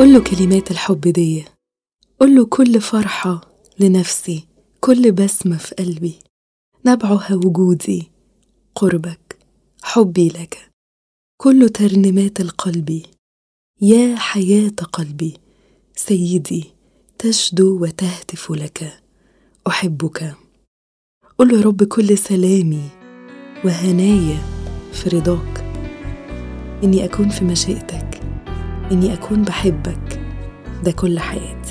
قل له كلمات الحب دي قل له كل فرحة لنفسي كل بسمة في قلبي نبعها وجودي قربك حبي لك كل ترنيمات القلب يا حياة قلبي سيدي تشدو وتهتف لك أحبك قل له يا رب كل سلامي وهنايا في رضاك إني أكون في مشيئتك إني أكون بحبك ده كل حياتي